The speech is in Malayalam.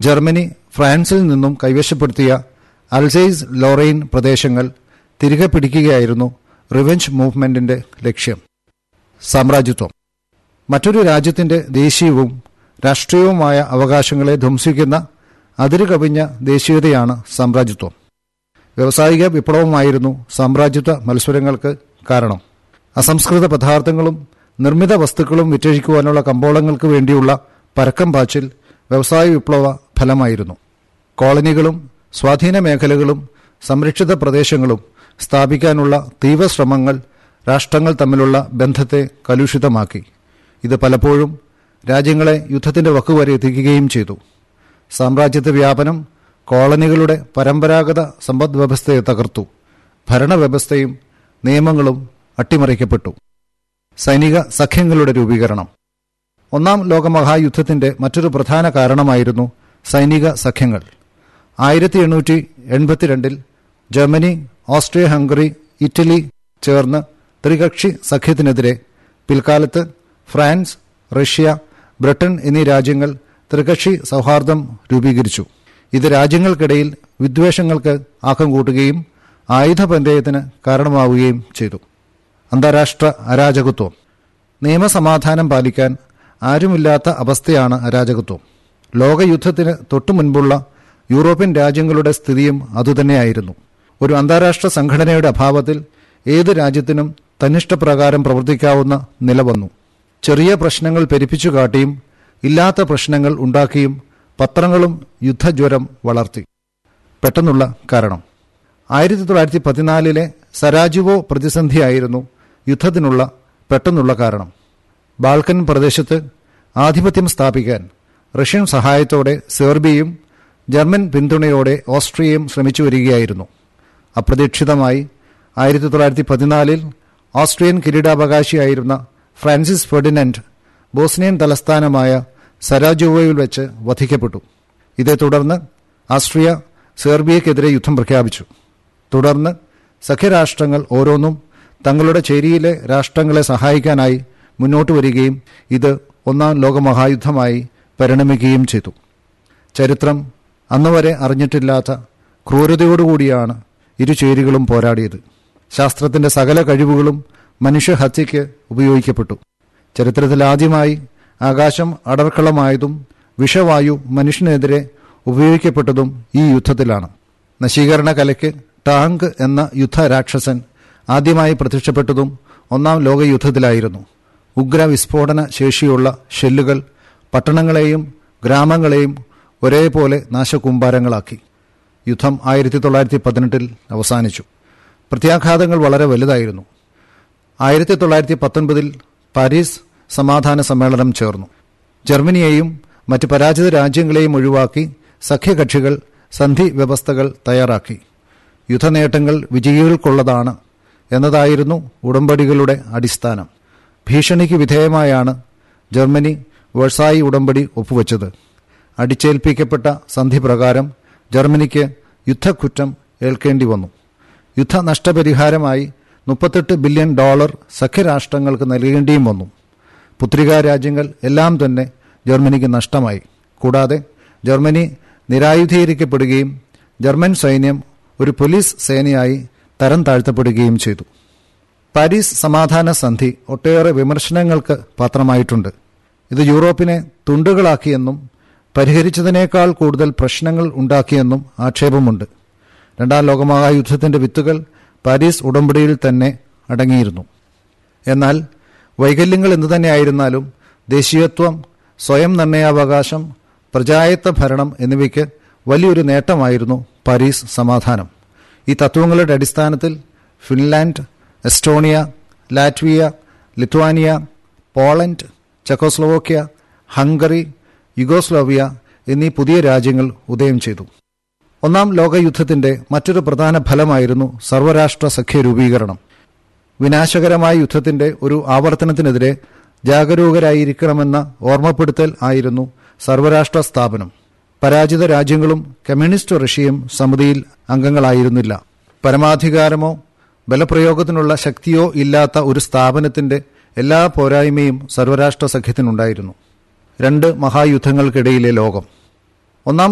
ജർമ്മനി ഫ്രാൻസിൽ നിന്നും കൈവശപ്പെടുത്തിയ അൽസൈസ് ലോറൈൻ പ്രദേശങ്ങൾ തിരികെ പിടിക്കുകയായിരുന്നു റിവെഞ്ച് മൂവ്മെന്റിന്റെ ലക്ഷ്യം സാമ്രാജ്യത്വം മറ്റൊരു രാജ്യത്തിന്റെ ദേശീയവും രാഷ്ട്രീയവുമായ അവകാശങ്ങളെ ധ്വംസിക്കുന്ന അതിരുകവിഞ്ഞ ദേശീയതയാണ് സാമ്രാജ്യത്വം വ്യാവസായിക വിപ്ലവമായിരുന്നു സാമ്രാജ്യത്വ മത്സരങ്ങൾക്ക് കാരണം അസംസ്കൃത പദാർത്ഥങ്ങളും നിർമ്മിത വസ്തുക്കളും വിറ്റഴിക്കുവാനുള്ള കമ്പോളങ്ങൾക്ക് വേണ്ടിയുള്ള പരക്കം പാച്ചിൽ വ്യവസായ വിപ്ലവ ഫലമായിരുന്നു കോളനികളും സ്വാധീന മേഖലകളും സംരക്ഷിത പ്രദേശങ്ങളും സ്ഥാപിക്കാനുള്ള തീവ്ര ശ്രമങ്ങൾ രാഷ്ട്രങ്ങൾ തമ്മിലുള്ള ബന്ധത്തെ കലുഷിതമാക്കി ഇത് പലപ്പോഴും രാജ്യങ്ങളെ യുദ്ധത്തിന്റെ വക്കുവരെ എത്തിക്കുകയും ചെയ്തു സാമ്രാജ്യത്വ വ്യാപനം കോളനികളുടെ പരമ്പരാഗത സമ്പദ് വ്യവസ്ഥയെ തകർത്തു ഭരണവ്യവസ്ഥയും നിയമങ്ങളും അട്ടിമറിക്കപ്പെട്ടു സൈനിക സഖ്യങ്ങളുടെ രൂപീകരണം ഒന്നാം ലോകമഹായുദ്ധത്തിന്റെ മറ്റൊരു പ്രധാന കാരണമായിരുന്നു സൈനിക സഖ്യങ്ങൾ ആയിരത്തി എണ്ണൂറ്റി എൺപത്തിരണ്ടിൽ ജർമ്മനി ഓസ്ട്രിയ ഹംഗറി ഇറ്റലി ചേർന്ന് ത്രികക്ഷി സഖ്യത്തിനെതിരെ പിൽക്കാലത്ത് ഫ്രാൻസ് റഷ്യ ബ്രിട്ടൻ എന്നീ രാജ്യങ്ങൾ ത്രികക്ഷി സൗഹാർദ്ദം രൂപീകരിച്ചു ഇത് രാജ്യങ്ങൾക്കിടയിൽ വിദ്വേഷങ്ങൾക്ക് ആക്കം കൂട്ടുകയും ആയുധപന്തയത്തിന് കാരണമാവുകയും ചെയ്തു അന്താരാഷ്ട്ര അരാജകത്വം നിയമസമാധാനം പാലിക്കാൻ ആരുമില്ലാത്ത അവസ്ഥയാണ് അരാജകത്വം ലോകയുദ്ധത്തിന് തൊട്ടു മുൻപുള്ള യൂറോപ്യൻ രാജ്യങ്ങളുടെ സ്ഥിതിയും അതുതന്നെയായിരുന്നു ഒരു അന്താരാഷ്ട്ര സംഘടനയുടെ അഭാവത്തിൽ ഏത് രാജ്യത്തിനും തന്നിഷ്ടപ്രകാരം പ്രവർത്തിക്കാവുന്ന നില വന്നു ചെറിയ പ്രശ്നങ്ങൾ പെരുപ്പിച്ചു കാട്ടിയും ഇല്ലാത്ത പ്രശ്നങ്ങൾ ഉണ്ടാക്കിയും പത്രങ്ങളും യുദ്ധജ്വരം വളർത്തി പെട്ടെന്നുള്ള കാരണം ആയിരത്തി തൊള്ളായിരത്തി പതിനാലിലെ സരാജുവോ പ്രതിസന്ധിയായിരുന്നു യുദ്ധത്തിനുള്ള പെട്ടെന്നുള്ള കാരണം ബാൾക്കൻ പ്രദേശത്ത് ആധിപത്യം സ്ഥാപിക്കാൻ റഷ്യൻ സഹായത്തോടെ സെർബിയയും ജർമ്മൻ പിന്തുണയോടെ ഓസ്ട്രിയയും ശ്രമിച്ചു വരികയായിരുന്നു അപ്രതീക്ഷിതമായി ആയിരത്തി തൊള്ളായിരത്തി പതിനാലിൽ ഓസ്ട്രിയൻ കിരീടാവകാശിയായിരുന്ന ഫ്രാൻസിസ് ഫെർഡിനൻഡ് ബോസ്നിയൻ തലസ്ഥാനമായ സരാജോവയിൽ വെച്ച് വധിക്കപ്പെട്ടു ഇതേ തുടർന്ന് ആസ്ട്രിയ സെർബിയക്കെതിരെ യുദ്ധം പ്രഖ്യാപിച്ചു തുടർന്ന് സഖ്യരാഷ്ട്രങ്ങൾ ഓരോന്നും തങ്ങളുടെ ചേരിയിലെ രാഷ്ട്രങ്ങളെ സഹായിക്കാനായി മുന്നോട്ട് വരികയും ഇത് ഒന്നാം ലോകമഹായുദ്ധമായി പരിണമിക്കുകയും ചെയ്തു ചരിത്രം അന്നുവരെ അറിഞ്ഞിട്ടില്ലാത്ത ക്രൂരതയോടുകൂടിയാണ് ഇരു ചേരികളും പോരാടിയത് ശാസ്ത്രത്തിന്റെ സകല കഴിവുകളും മനുഷ്യഹത്യയ്ക്ക് ഉപയോഗിക്കപ്പെട്ടു ചരിത്രത്തിൽ ആദ്യമായി ആകാശം അടർക്കളമായതും വിഷവായു മനുഷ്യനെതിരെ ഉപയോഗിക്കപ്പെട്ടതും ഈ യുദ്ധത്തിലാണ് നശീകരണ കലയ്ക്ക് ടാങ്ക് എന്ന യുദ്ധരാക്ഷസൻ ആദ്യമായി പ്രത്യക്ഷപ്പെട്ടതും ഒന്നാം ലോകയുദ്ധത്തിലായിരുന്നു ഉഗ്ര വിസ്ഫോടന ശേഷിയുള്ള ഷെല്ലുകൾ പട്ടണങ്ങളെയും ഗ്രാമങ്ങളെയും ഒരേപോലെ നാശകൂമ്പാരങ്ങളാക്കി യുദ്ധം ആയിരത്തി തൊള്ളായിരത്തി പതിനെട്ടിൽ അവസാനിച്ചു പ്രത്യാഘാതങ്ങൾ വളരെ വലുതായിരുന്നു ആയിരത്തി തൊള്ളായിരത്തി പത്തൊൻപതിൽ പാരീസ് സമാധാന സമ്മേളനം ചേർന്നു ജർമ്മനിയെയും മറ്റ് പരാജിത രാജ്യങ്ങളെയും ഒഴിവാക്കി സഖ്യകക്ഷികൾ സന്ധി വ്യവസ്ഥകൾ തയ്യാറാക്കി യുദ്ധനേട്ടങ്ങൾ വിജയികൾക്കുള്ളതാണ് എന്നതായിരുന്നു ഉടമ്പടികളുടെ അടിസ്ഥാനം ഭീഷണിക്ക് വിധേയമായാണ് ജർമ്മനി വേഴ്സായി ഉടമ്പടി ഒപ്പുവെച്ചത് അടിച്ചേൽപ്പിക്കപ്പെട്ട സന്ധി പ്രകാരം ജർമ്മനിക്ക് യുദ്ധക്കുറ്റം ഏൽക്കേണ്ടി വന്നു യുദ്ധ നഷ്ടപരിഹാരമായി മുപ്പത്തെട്ട് ബില്യൺ ഡോളർ സഖ്യരാഷ്ട്രങ്ങൾക്ക് നൽകേണ്ടിയും വന്നു പുത്രികാ രാജ്യങ്ങൾ എല്ലാം തന്നെ ജർമ്മനിക്ക് നഷ്ടമായി കൂടാതെ ജർമ്മനി നിരായുധീകരിക്കപ്പെടുകയും ജർമ്മൻ സൈന്യം ഒരു പോലീസ് സേനയായി തരം താഴ്ത്തപ്പെടുകയും ചെയ്തു പാരീസ് സമാധാന സന്ധി ഒട്ടേറെ വിമർശനങ്ങൾക്ക് പാത്രമായിട്ടുണ്ട് ഇത് യൂറോപ്പിനെ തുണ്ടുകളാക്കിയെന്നും പരിഹരിച്ചതിനേക്കാൾ കൂടുതൽ പ്രശ്നങ്ങൾ ഉണ്ടാക്കിയെന്നും ആക്ഷേപമുണ്ട് രണ്ടാം ലോകമഹായുദ്ധത്തിന്റെ വിത്തുകൾ പാരീസ് ഉടമ്പടിയിൽ തന്നെ അടങ്ങിയിരുന്നു എന്നാൽ വൈകല്യങ്ങൾ എന്തുതന്നെയായിരുന്നാലും ദേശീയത്വം സ്വയം നിർണയാവകാശം പ്രജായത്ത ഭരണം എന്നിവയ്ക്ക് വലിയൊരു നേട്ടമായിരുന്നു പാരീസ് സമാധാനം ഈ തത്വങ്ങളുടെ അടിസ്ഥാനത്തിൽ Finland Estonia Latvia Lithuania Poland Czechoslovakia Hungary Yugoslavia എന്നീ പുതിയ രാജ്യങ്ങൾ ഉദയം ചെയ്തു ഒന്നാം ലോകയുദ്ധത്തിന്റെ മറ്റൊരു പ്രധാന ഫലമായിരുന്നു സർവരാഷ്ട്ര സഖ്യ രൂപീകരണം വിനാശകരമായ യുദ്ധത്തിന്റെ ഒരു ആവർത്തനത്തിനെതിരെ ജാഗരൂകരായിരിക്കണമെന്ന ഓർമ്മപ്പെടുത്തൽ ആയിരുന്നു സർവരാഷ്ട്ര സ്ഥാപനം പരാജിത രാജ്യങ്ങളും കമ്മ്യൂണിസ്റ്റ് റഷ്യയും സമിതിയിൽ അംഗങ്ങളായിരുന്നില്ല പരമാധികാരമോ ബലപ്രയോഗത്തിനുള്ള ശക്തിയോ ഇല്ലാത്ത ഒരു സ്ഥാപനത്തിന്റെ എല്ലാ പോരായ്മയും സർവരാഷ്ട്ര സഖ്യത്തിനുണ്ടായിരുന്നു രണ്ട് മഹായുദ്ധങ്ങൾക്കിടയിലെ ലോകം ഒന്നാം